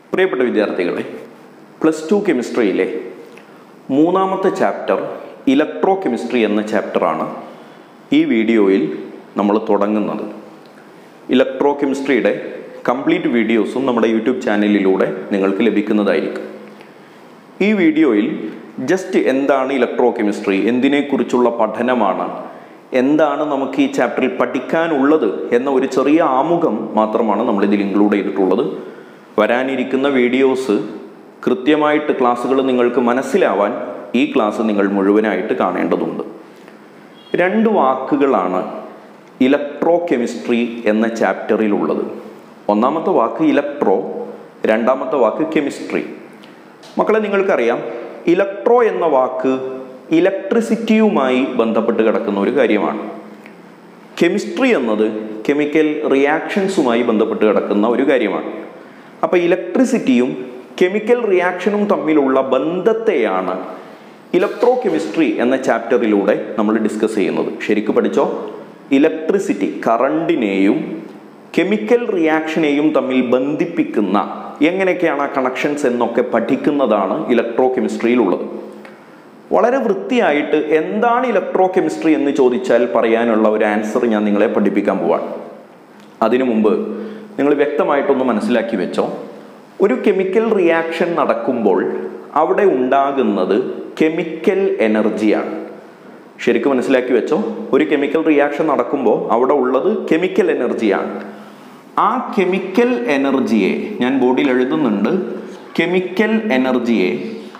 പ്രിയപ്പെട്ട വിദ്യാർത്ഥികളെ plus two കെമിസ്ട്രിയിലെ മൂന്നാമത്തെ ചാപ്റ്റർ ഇലക്ട്രോ കെമിസ്ട്രി എന്ന ചാപ്റ്ററാണ് ഈ വീഡിയോയിൽ നമ്മൾ തുടങ്ങുന്നത് ഇലക്ട്രോ കെമിസ്ട്രിയുടെ കംപ്ലീറ്റ് വീഡിയോസും നമ്മുടെ യൂട്യൂബ് ചാനലിലൂടെ നിങ്ങൾക്ക് ലഭിക്കുന്നതായിരിക്കും ഈ വീഡിയോയിൽ ജസ്റ്റ് എന്താണ് ഇലക്ട്രോ കെമിസ്ട്രി എന്തിനെക്കുറിച്ചുള്ള പഠനമാണ് എന്താണ് നമുക്ക് ഈ ചാപ്റ്ററിൽ പഠിക്കാനുള്ളത് എന്ന ഒരു ചെറിയ ആമുഖം മാത്രമാണ് നമ്മൾ ഇതിൽ ഇൻക്ലൂഡ് ചെയ്തിട്ടുള്ളത് വരാനിരിക്കുന്ന വീഡിയോസ് കൃത്യമായിട്ട് ക്ലാസ്സുകൾ നിങ്ങൾക്ക് മനസ്സിലാവാൻ ഈ ക്ലാസ് നിങ്ങൾ മുഴുവനായിട്ട് കാണേണ്ടതുണ്ട് രണ്ട് വാക്കുകളാണ് ഇലക്ട്രോ കെമിസ്ട്രി എന്ന ചാപ്റ്ററിലുള്ളത് ഒന്നാമത്തെ വാക്ക് ഇലക്ട്രോ രണ്ടാമത്തെ വാക്ക് കെമിസ്ട്രി മക്കളെ നിങ്ങൾക്കറിയാം ഇലക്ട്രോ എന്ന വാക്ക് ഇലക്ട്രിസിറ്റിയുമായി ബന്ധപ്പെട്ട് കിടക്കുന്ന ഒരു കാര്യമാണ് കെമിസ്ട്രി എന്നത് കെമിക്കൽ റിയാക്ഷൻസുമായി ബന്ധപ്പെട്ട് കിടക്കുന്ന ഒരു കാര്യമാണ് അപ്പോൾ ഇലക്ട്രിസിറ്റിയും കെമിക്കൽ റിയാക്ഷനും തമ്മിലുള്ള ബന്ധത്തെയാണ് ഇലക്ട്രോ കെമിസ്ട്രി എന്ന ചാപ്റ്ററിലൂടെ നമ്മൾ ഡിസ്കസ് ചെയ്യുന്നത് ശരിക്കും പഠിച്ചോ ഇലക്ട്രിസിറ്റി കറണ്ടിനെയും കെമിക്കൽ റിയാക്ഷനെയും തമ്മിൽ ബന്ധിപ്പിക്കുന്ന എങ്ങനെയൊക്കെയാണ് ആ കണക്ഷൻസ് എന്നൊക്കെ പഠിക്കുന്നതാണ് ഇലക്ട്രോ കെമിസ്ട്രിയിലുള്ളത് വളരെ വൃത്തിയായിട്ട് എന്താണ് ഇലക്ട്രോ കെമിസ്ട്രി എന്ന് ചോദിച്ചാൽ പറയാനുള്ള ഒരു ആൻസർ ഞാൻ നിങ്ങളെ പഠിപ്പിക്കാൻ പോവാണ് അതിനു മുമ്പ് നിങ്ങൾ വ്യക്തമായിട്ടൊന്ന് മനസ്സിലാക്കി വെച്ചോ ഒരു കെമിക്കൽ റിയാക്ഷൻ നടക്കുമ്പോൾ അവിടെ ഉണ്ടാകുന്നത് കെമിക്കൽ എനർജിയാണ് ശരിക്കും മനസ്സിലാക്കി വെച്ചോ ഒരു കെമിക്കൽ റിയാക്ഷൻ നടക്കുമ്പോൾ അവിടെ ഉള്ളത് കെമിക്കൽ എനർജിയാണ് ആ കെമിക്കൽ എനർജിയെ ഞാൻ ബോർഡിൽ എഴുതുന്നുണ്ട് കെമിക്കൽ എനർജിയെ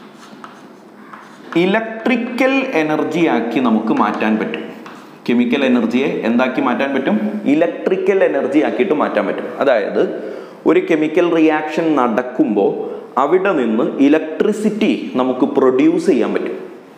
ഇലക്ട്രിക്കൽ എനർജി ആക്കി നമുക്ക് മാറ്റാൻ പറ്റും കെമിക്കൽ എനർജിയെ എന്താക്കി മാറ്റാൻ പറ്റും ഇലക്ട്രിക്കൽ എനർജി ആക്കിയിട്ട് മാറ്റാൻ പറ്റും അതായത് ഒരു കെമിക്കൽ റിയാക്ഷൻ നടക്കുമ്പോൾ അവിടെ നിന്ന് ഇലക്ട്രിസിറ്റി നമുക്ക് പ്രൊഡ്യൂസ് ചെയ്യാൻ പറ്റും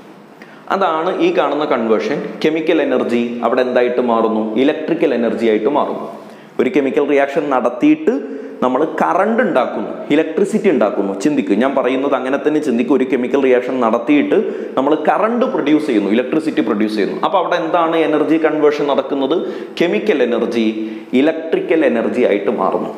അതാണ് ഈ കാണുന്ന കൺവേർഷൻ കെമിക്കൽ എനർജി അവിടെ എന്തായിട്ട് മാറുന്നു ഇലക്ട്രിക്കൽ എനർജി ആയിട്ട് മാറുന്നു ഒരു കെമിക്കൽ റിയാക്ഷൻ നടത്തിയിട്ട് നമ്മൾ കറണ്ട് ഉണ്ടാക്കുന്നു ഇലക്ട്രിസിറ്റി ഉണ്ടാക്കുന്നു ചിന്തിക്കും ഞാൻ പറയുന്നത് അങ്ങനെ തന്നെ ചിന്തിക്കും ഒരു കെമിക്കൽ റിയാക്ഷൻ നടത്തിയിട്ട് നമ്മൾ കറണ്ട് പ്രൊഡ്യൂസ് ചെയ്യുന്നു ഇലക്ട്രിസിറ്റി പ്രൊഡ്യൂസ് ചെയ്യുന്നു അപ്പോൾ അവിടെ എന്താണ് എനർജി കൺവേർഷൻ നടക്കുന്നത് കെമിക്കൽ എനർജി ഇലക്ട്രിക്കൽ എനർജി ആയിട്ട് മാറുന്നു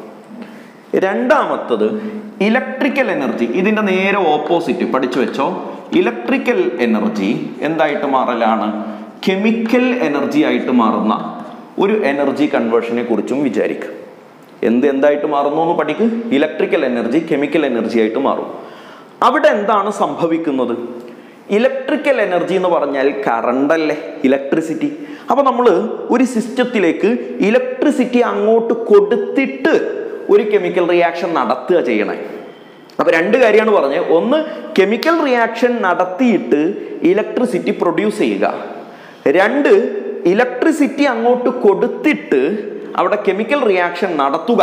രണ്ടാമത്തത് ഇലക്ട്രിക്കൽ എനർജി ഇതിന്റെ നേരെ ഓപ്പോസിറ്റ് പഠിച്ചു വെച്ചോ ഇലക്ട്രിക്കൽ എനർജി എന്തായിട്ട് മാറലാണ് കെമിക്കൽ എനർജി ആയിട്ട് മാറുന്ന ഒരു എനർജി കൺവേർഷനെ കുറിച്ചും വിചാരിക്കുക എന്ത് എന്തായിട്ട് മാറുന്നു എന്ന് പഠിക്ക് ഇലക്ട്രിക്കൽ എനർജി കെമിക്കൽ എനർജി ആയിട്ട് മാറും അവിടെ എന്താണ് സംഭവിക്കുന്നത് ഇലക്ട്രിക്കൽ എനർജി എന്ന് പറഞ്ഞാൽ കറണ്ട് അല്ലേ ഇലക്ട്രിസിറ്റി അപ്പൊ നമ്മൾ ഒരു സിസ്റ്റത്തിലേക്ക് ഇലക്ട്രിസിറ്റി അങ്ങോട്ട് കൊടുത്തിട്ട് ഒരു കെമിക്കൽ റിയാക്ഷൻ നടത്തുക ചെയ്യണേ അപ്പൊ രണ്ട് കാര്യമാണ് പറഞ്ഞത് ഒന്ന് കെമിക്കൽ റിയാക്ഷൻ നടത്തിയിട്ട് ഇലക്ട്രിസിറ്റി പ്രൊഡ്യൂസ് ചെയ്യുക രണ്ട് ഇലക്ട്രിസിറ്റി അങ്ങോട്ട് കൊടുത്തിട്ട് അവിടെ കെമിക്കൽ റിയാക്ഷൻ നടത്തുക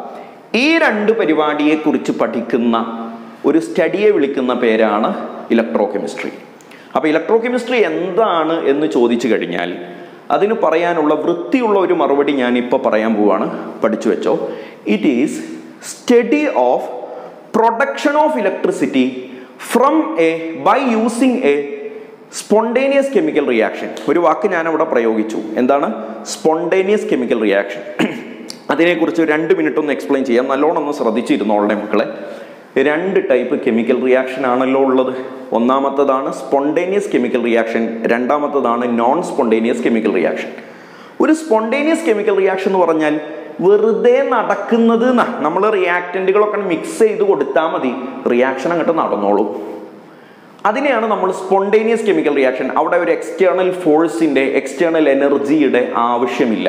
ഈ രണ്ട് പരിപാടിയെ കുറിച്ച് പഠിക്കുന്ന ഒരു സ്റ്റഡിയെ വിളിക്കുന്ന പേരാണ് ഇലക്ട്രോ കെമിസ്ട്രി അപ്പൊ ഇലക്ട്രോ കെമിസ്ട്രി എന്താണ് എന്ന് ചോദിച്ചു കഴിഞ്ഞാൽ അതിന് പറയാനുള്ള വൃത്തിയുള്ള ഒരു മറുപടി ഞാൻ ഇപ്പോൾ പറയാൻ പോവാണ് പഠിച്ചു വെച്ചോ it is study of production of electricity from a by using a spontaneous chemical reaction ഒരു വാക്ക് ഞാൻ അവിടെ പ്രയോഗിച്ചു എന്താണ് സ്പോണ്ടേനിയസ് കെമിക്കൽ റിയാക്ഷൻ അതിനെക്കുറിച്ച് രണ്ട് മിനിറ്റ് ഒന്ന് എക്സ്പ്ലെയിൻ ചെയ്യാം നല്ലോണം ഒന്ന് ശ്രദ്ധിച്ചിരുന്നോളെ മക്കളെ രണ്ട് ടൈപ്പ് കെമിക്കൽ റിയാക്ഷൻ ആണല്ലോ ഉള്ളത് ഒന്നാമത്തതാണ് സ്പോണ്ടേനിയസ് കെമിക്കൽ റിയാക്ഷൻ രണ്ടാമത്തതാണ് നോൺ സ്പോണ്ടേനിയസ് കെമിക്കൽ റിയാക്ഷൻ ഒരു സ്പോണ്ടേനിയസ് കെമിക്കൽ റിയാക്ഷൻ എന്ന് പറഞ്ഞാൽ വെറുതെ നടക്കുന്നത് നമ്മൾ റിയാക്റ്റൻറ്റുകളൊക്കെ മിക്സ് ചെയ്ത് കൊടുത്താൽ മതി റിയാക്ഷൻ അങ്ങോട്ട് നടന്നോളും അതിനെയാണ് നമ്മൾ സ്പോണ്ടേനിയസ് കെമിക്കൽ റിയാക്ഷൻ അവിടെ ഒരു എക്സ്റ്റേണൽ ഫോഴ്സിന്റെ എക്സ്റ്റേണൽ എനർജിയുടെ ആവശ്യമില്ല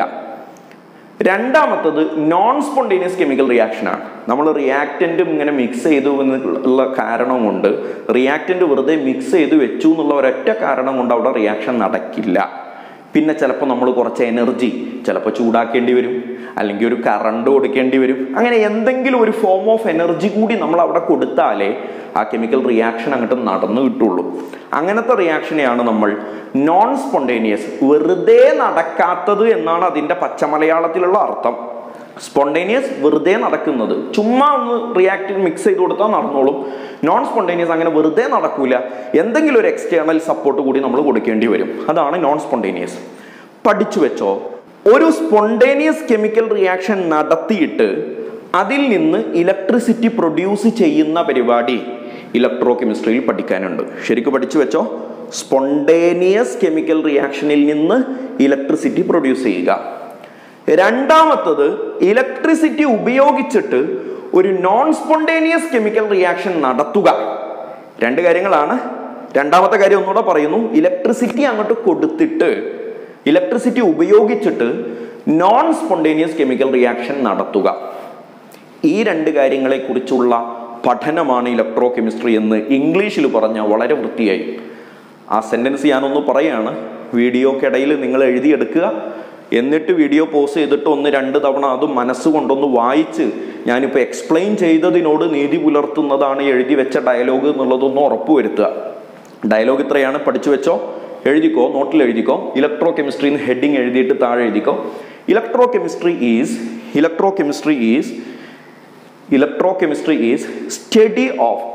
രണ്ടാമത്തത് നോൺ സ്പോണ്ടേനിയസ് കെമിക്കൽ റിയാക്ഷനാണ് നമ്മൾ റിയാക്റ്റൻറ്റും ഇങ്ങനെ മിക്സ് ചെയ്തു എന്നുള്ള കാരണം കൊണ്ട് റിയാക്റ്റൻറ്റ് വെറുതെ മിക്സ് ചെയ്ത് വെച്ചു എന്നുള്ള ഒരൊറ്റ കാരണം കൊണ്ട് അവിടെ റിയാക്ഷൻ നടക്കില്ല പിന്നെ ചിലപ്പോൾ നമ്മൾ കുറച്ച് എനർജി ചിലപ്പോൾ ചൂടാക്കേണ്ടി വരും അല്ലെങ്കിൽ ഒരു കറണ്ട് കൊടുക്കേണ്ടി വരും അങ്ങനെ എന്തെങ്കിലും ഒരു ഫോം ഓഫ് എനർജി കൂടി നമ്മൾ അവിടെ കൊടുത്താലേ ആ കെമിക്കൽ റിയാക്ഷൻ അങ്ങോട്ട് നടന്നു കിട്ടുള്ളൂ അങ്ങനത്തെ റിയാക്ഷനെയാണ് നമ്മൾ നോൺ സ്പോണ്ടേനിയസ് വെറുതെ നടക്കാത്തത് എന്നാണ് അതിൻ്റെ പച്ചമലയാളത്തിലുള്ള അർത്ഥം സ്പോണ്ടേനിയസ് വെറുതെ നടക്കുന്നത് ചുമ്മാ ഒന്ന് റിയാക്റ്റീവ് മിക്സ് ചെയ്ത് കൊടുത്താൽ നടന്നോളും നോൺ സ്പോണ്ടേനിയസ് അങ്ങനെ വെറുതെ നടക്കൂല എന്തെങ്കിലും ഒരു എക്സ്റ്റേണൽ സപ്പോർട്ട് കൂടി നമ്മൾ കൊടുക്കേണ്ടി വരും അതാണ് നോൺ സ്പോണ്ടേനിയസ് പഠിച്ചു വെച്ചോ ഒരു സ്പോണ്ടേനിയസ് കെമിക്കൽ റിയാക്ഷൻ നടത്തിയിട്ട് അതിൽ നിന്ന് ഇലക്ട്രിസിറ്റി പ്രൊഡ്യൂസ് ചെയ്യുന്ന പരിപാടി ഇലക്ട്രോ കെമിസ്ട്രിയിൽ പഠിക്കാനുണ്ട് ശരിക്കും പഠിച്ചു വെച്ചോ സ്പോണ്ടേനിയസ് കെമിക്കൽ റിയാക്ഷനിൽ നിന്ന് ഇലക്ട്രിസിറ്റി പ്രൊഡ്യൂസ് ചെയ്യുക രണ്ടാമത്തത് ഇലക്ട്രിസിറ്റി ഉപയോഗിച്ചിട്ട് ഒരു നോൺ സ്പോണ്ടേനിയസ് കെമിക്കൽ റിയാക്ഷൻ നടത്തുക രണ്ട് കാര്യങ്ങളാണ് രണ്ടാമത്തെ കാര്യം ഒന്നുകൂടെ പറയുന്നു ഇലക്ട്രിസിറ്റി അങ്ങോട്ട് കൊടുത്തിട്ട് ഇലക്ട്രിസിറ്റി ഉപയോഗിച്ചിട്ട് നോൺ സ്പോണ്ടേനിയസ് കെമിക്കൽ റിയാക്ഷൻ നടത്തുക ഈ രണ്ട് കാര്യങ്ങളെ കുറിച്ചുള്ള പഠനമാണ് ഇലക്ട്രോ കെമിസ്ട്രി എന്ന് ഇംഗ്ലീഷിൽ പറഞ്ഞ വളരെ വൃത്തിയായി ആ സെന്റൻസ് ഞാനൊന്ന് പറയാണ് വീഡിയോക്കിടയിൽ നിങ്ങൾ എഴുതിയെടുക്കുക എന്നിട്ട് വീഡിയോ പോസ് ചെയ്തിട്ട് ഒന്ന് രണ്ട് തവണ അത് മനസ്സുകൊണ്ടൊന്ന് വായിച്ച് ഞാനിപ്പോൾ എക്സ്പ്ലെയിൻ ചെയ്തതിനോട് നീതി പുലർത്തുന്നതാണ് എഴുതി വെച്ച ഡയലോഗ് എന്നുള്ളതൊന്ന് ഉറപ്പുവരുത്തുക ഡയലോഗ് ഇത്രയാണ് പഠിച്ചു വെച്ചോ എഴുതിക്കോ നോട്ടിൽ എഴുതിക്കോ ഇലക്ട്രോ കെമിസ്ട്രി എന്ന് ഹെഡിങ് എഴുതിയിട്ട് താഴെ എഴുതിക്കോ electro chemistry is electro chemistry is electro chemistry is study of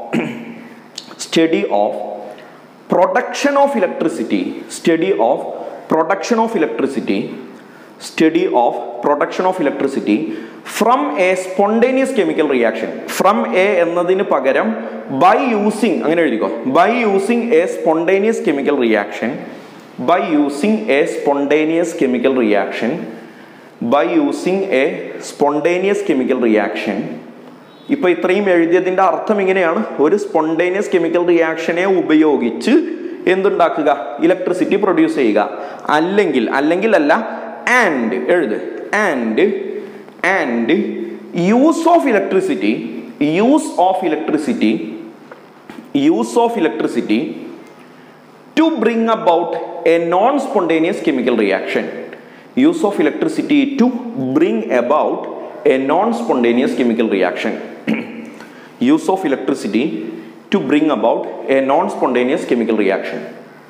study of production of electricity study of production of electricity study of production of electricity from a spontaneous chemical reaction from a എന്നതിന് പകരം by using അങ്ങനെ എഴുതിക്കോ by using a spontaneous chemical reaction by using a spontaneous chemical reaction by using a spontaneous chemical reaction ഇപ്പൊ ഇത്രയും എഴുതിയതിന്റെ അർത്ഥം ഇങ്ങനെയാണ് ഒരു spontaneous chemical റിയാക്ഷനെ ഉപയോഗിച്ച് എന്തുണ്ടാക്കുക ഇലക്ട്രിസിറ്റി പ്രൊഡ്യൂസ് ചെയ്യുക അല്ലെങ്കിൽ അല്ലെങ്കിൽ അല്ല ആൻഡ് എഴുത് and and use of electricity use of electricity use of electricity to bring about a non spontaneous chemical reaction use of electricity to bring about a non spontaneous chemical reaction use of electricity to bring about a non-spontaneous chemical reaction.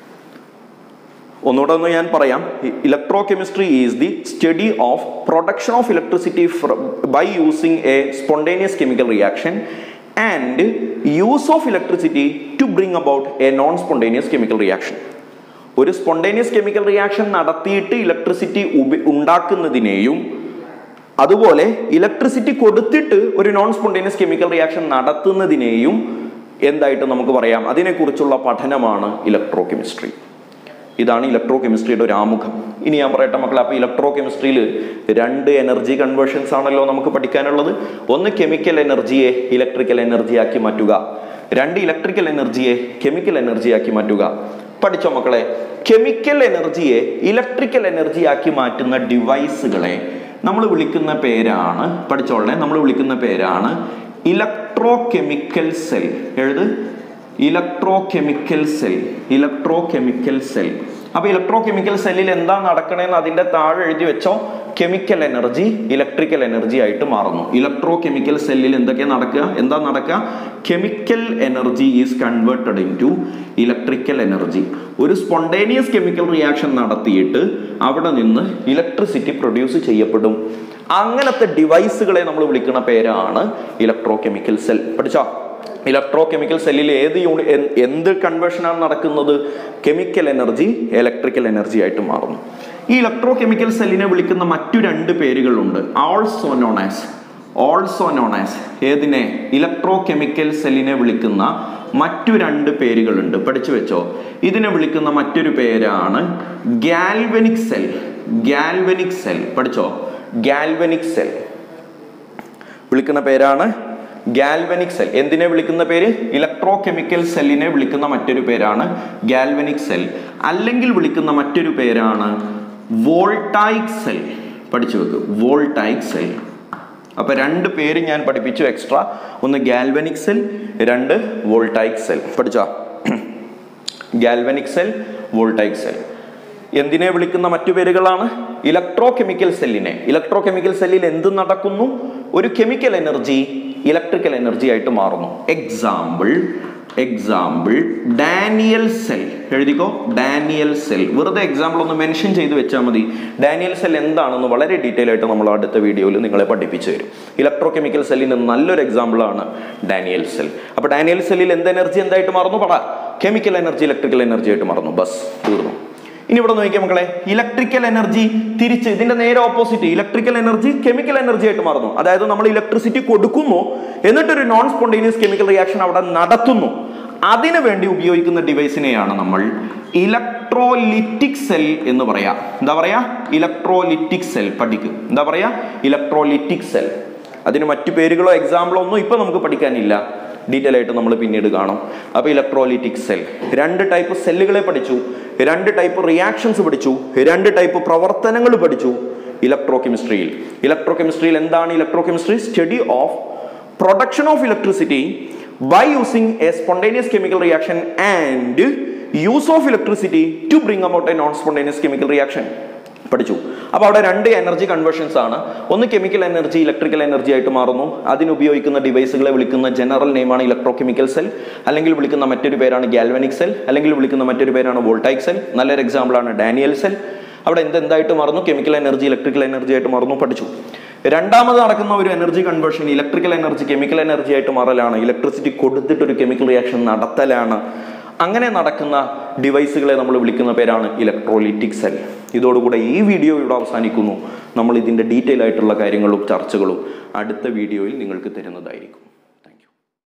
ഒന്നുകൂടെ ഒന്ന് ഞാൻ പറയാം electro chemistry is the study of production of electricity by using a spontaneous chemical reaction and use of electricity to bring about a non spontaneous chemical reaction ഒരു spontaneous chemical reaction നടത്തിയിട്ട് electricity ഉണ്ടാക്കുന്നതിനെയും അതുപോലെ electricity കൊടുത്തിട്ട് ഒരു non spontaneous chemical reaction നടത്തുന്നതിനെയും എന്തായിട്ട് നമുക്ക് പറയാം അതിനെക്കുറിച്ചുള്ള പഠനമാണ് ഇലക്ട്രോ കെമിസ്ട്രി ഇതാണ് ഇലക്ട്രോ കെമിസ്ട്രിയുടെ ഒരു ആമുഖം ഇനി ഞാൻ പറയട്ടെ മക്കളെ അപ്പോൾ ഇലക്ട്രോ കെമിസ്ട്രിയിൽ രണ്ട് എനർജി കൺവേർഷൻസ് ആണല്ലോ നമുക്ക് പഠിക്കാനുള്ളത് ഒന്ന് കെമിക്കൽ എനർജിയെ ഇലക്ട്രിക്കൽ എനർജിയാക്കി മാറ്റുക രണ്ട് ഇലക്ട്രിക്കൽ എനർജിയെ കെമിക്കൽ എനർജിയാക്കി മാറ്റുക പഠിച്ചോ മക്കളെ കെമിക്കൽ എനർജിയെ ഇലക്ട്രിക്കൽ എനർജിയാക്കി മാറ്റുന്ന ഡിവൈസുകളെ നമ്മൾ വിളിക്കുന്ന പേരാണ് പഠിച്ചോളെ നമ്മൾ വിളിക്കുന്ന പേരാണ് ഇലക്ട്രോ കെമിക്കൽ സെൽ എഴുത് electro chemical cell electro chemical cell അപ്പൊ ഇലക്ട്രോ കെമിക്കൽ സെല്ലിൽ എന്താ നടക്കണേന്ന് അതിന്റെ താഴെ എഴുതി വെച്ചോ കെമിക്കൽ എനർജി ഇലക്ട്രിക്കൽ എനർജി ആയിട്ട് മാറുന്നു ഇലക്ട്രോ കെമിക്കൽ സെല്ലിൽ എന്തൊക്കെ നടക്കുക എന്താ നടക്കുക chemical energy is converted in to electrical energy ഒരു സ്പോണ്ടേനിയസ് കെമിക്കൽ റിയാക്ഷൻ നടത്തിയിട്ട് അവിടെ നിന്ന് ഇലക്ട്രിസിറ്റി പ്രൊഡ്യൂസ് ചെയ്യപ്പെടും അങ്ങനത്തെ ഡിവൈസുകളെ നമ്മൾ വിളിക്കുന്ന പേരാണ് ഇലക്ട്രോ കെമിക്കൽ സെൽ പഠിച്ചോ ഇലക്ട്രോ കെമിക്കൽ സെല്ലിൽ ഏത് യൂണി എന്ത് കൺവേർഷനാണ് നടക്കുന്നത് കെമിക്കൽ എനർജി ഇലക്ട്രിക്കൽ എനർജി ആയിട്ട് മാറുന്നു ഈ ഇലക്ട്രോ കെമിക്കൽ സെല്ലിനെ വിളിക്കുന്ന മറ്റു രണ്ട് പേരുകളുണ്ട് also known as also known as ഏതിനെ ഇലക്ട്രോ കെമിക്കൽ സെല്ലിനെ വിളിക്കുന്ന മറ്റു രണ്ട് പേരുകളുണ്ട് പഠിച്ചു വെച്ചോ ഇതിനെ വിളിക്കുന്ന മറ്റൊരു പേരാണ് ഗാൽവനിക് സെൽ ഗാൽവനിക് സെൽ പഠിച്ചോ ഗാൽവനിക് സെൽ വിളിക്കുന്ന പേരാണ് ഗാൽവനിക് സെൽ എന്തിനെ വിളിക്കുന്ന പേര് ഇലക്ട്രോ കെമിക്കൽ സെല്ലിനെ വിളിക്കുന്ന മറ്റൊരു പേരാണ് ഗാൽവനിക് സെൽ അല്ലെങ്കിൽ വിളിക്കുന്ന മറ്റൊരു പേരാണ് വോൾട്ടായിക് സെൽ പഠിച്ചു വെക്ക് വോൾട്ടായിക് സെൽ അപ്പൊ രണ്ട് പേര് ഞാൻ പഠിപ്പിച്ചു എക്സ്ട്രാ ഒന്ന് ഗാൽവനിക് സെൽ രണ്ട് വോൾട്ടായിക് സെൽ പഠിച്ചോ ഗാൽവനിക് സെൽ വോൾട്ടായിക് സെൽ എന്തിനെ വിളിക്കുന്ന മറ്റു പേരുകളാണ് ഇലക്ട്രോ കെമിക്കൽ സെല്ലിനെ ഇലക്ട്രോ കെമിക്കൽ സെല്ലിൽ എന്ത് നടക്കുന്നു ഒരു കെമിക്കൽ എനർജി ഇലക്ട്രിക്കൽ എനർജി ആയിട്ട് മാറുന്നു എക്സാമ്പിൾ എക്സാമ്പിൾ ഡാനിയൽ സെൽ എഴുതിക്കോ ഡാനിയൽ സെൽ വെറുതെ എക്സാമ്പിൾ ഒന്ന് മെൻഷൻ ചെയ്ത് വെച്ചാൽ മതി ഡാനിയൽ സെൽ എന്താണെന്ന് വളരെ ഡീറ്റെയിൽ ആയിട്ട് നമ്മൾ അടുത്ത വീഡിയോയിൽ നിങ്ങളെ പഠിപ്പിച്ചു തരും ഇലക്ട്രോ കെമിക്കൽ സെല്ലിന് നല്ലൊരു എക്സാമ്പിൾ ആണ് ഡാനിയൽ സെൽ അപ്പോൾ ഡാനിയൽ സെല്ലിൽ എന്ത് എനർജി എന്തായിട്ട് മാറുന്നു പട കെമിക്കൽ എനർജി ഇലക്ട്രിക്കൽ എനർജി ആയിട്ട് മാറുന്നു ബസ് തീർന്നു ഇനി ഇവിടെ നോക്കിയാൽ മക്കളെ ഇലക്ട്രിക്കൽ എനർജി തിരിച്ച് ഇതിന്റെ നേരെ opposite electrical energy chemical energy ആയിട്ട് മാറുന്നു അതായത് നമ്മൾ ഇലക്ട്രിസിറ്റി കൊടുക്കുന്നു എന്നിട്ടൊരു നോൺ സ്പോണ്ടേനിയസ് കെമിക്കൽ റിയാക്ഷൻ അവിടെ നടത്തുന്നു അതിനു വേണ്ടി ഉപയോഗിക്കുന്ന ഡിവൈസിനെയാണ് നമ്മൾ ഇലക്ട്രോലിറ്റിക് സെൽ എന്ന് പറയാ എന്താ പറയാ ഇലക്ട്രോലിറ്റിക് സെൽ പഠിക്കും എന്താ പറയാ ഇലക്ട്രോലിറ്റിക് സെൽ അതിന് മറ്റു പേരുകളോ എക്സാമ്പിളോ ഒന്നും ഇപ്പൊ നമുക്ക് പഠിക്കാനില്ല ഡീറ്റെയിൽ ആയിട്ട് നമ്മൾ പിന്നീട് കാണും അപ്പോൾ ഇലക്ട്രോലിറ്റിക് സെൽ രണ്ട് ടൈപ്പ് സെല്ലുകളെ പഠിച്ചു രണ്ട് ടൈപ്പ് റിയാക്ഷൻസ് പഠിച്ചു രണ്ട് ടൈപ്പ് പ്രവർത്തനങ്ങൾ പഠിച്ചു ഇലക്ട്രോ കെമിസ്ട്രിയിൽ ഇലക്ട്രോ കെമിസ്ട്രിയിൽ എന്താണ് electro chemistry study of production of electricity by using a spontaneous chemical reaction and use of electricity to bring about a non-spontaneous chemical reaction പഠിച്ചു അപ്പോൾ അവിടെ രണ്ട് എനർജി കൺവേർഷൻസ് ആണ് ഒന്ന് കെമിക്കൽ എനർജി ഇലക്ട്രിക്കൽ എനർജി ആയിട്ട് മാറുന്നു അതിന് ഉപയോഗിക്കുന്ന ഡിവൈസുകളെ വിളിക്കുന്ന ജനറൽ നെയിമാണ് ഇലക്ട്രോ കെമിക്കൽ സെൽ അല്ലെങ്കിൽ വിളിക്കുന്ന മറ്റൊരു പേരാണ് ഗാൽവനിക് സെൽ അല്ലെങ്കിൽ വിളിക്കുന്ന മറ്റൊരു പേരാണ് വോൾട്ടൈക് സെൽ നല്ലൊരു എക്സാമ്പിൾ ആണ് ഡാനിയൽ സെൽ അവിടെ എന്ത് എന്തായിട്ട് മാറുന്നു കെമിക്കൽ എനർജി ഇലക്ട്രിക്കൽ എനർജി ആയിട്ട് മാറുന്നു പഠിച്ചു രണ്ടാമത് നടക്കുന്ന ഒരു energy conversion electrical energy chemical energy ആയിട്ട് മാറലാണ് ഇലക്ട്രിസിറ്റി കൊടുത്തിട്ട് ഒരു കെമിക്കൽ റിയാക്ഷൻ നടത്തലാണ് അങ്ങനെ നടക്കുന്ന ഡിവൈസുകളെ നമ്മൾ വിളിക്കുന്ന പേരാണ് ഇലക്ട്രോലിറ്റിക് സെൽ ഇതോടുകൂടെ ഈ വീഡിയോ ഇവിടെ അവസാനിക്കുന്നു നമ്മൾ ഇതിൻ്റെ ഡീറ്റെയിൽ ആയിട്ടുള്ള കാര്യങ്ങളും ചർച്ചകളും അടുത്ത വീഡിയോയിൽ നിങ്ങൾക്ക് തരുന്നതായിരിക്കും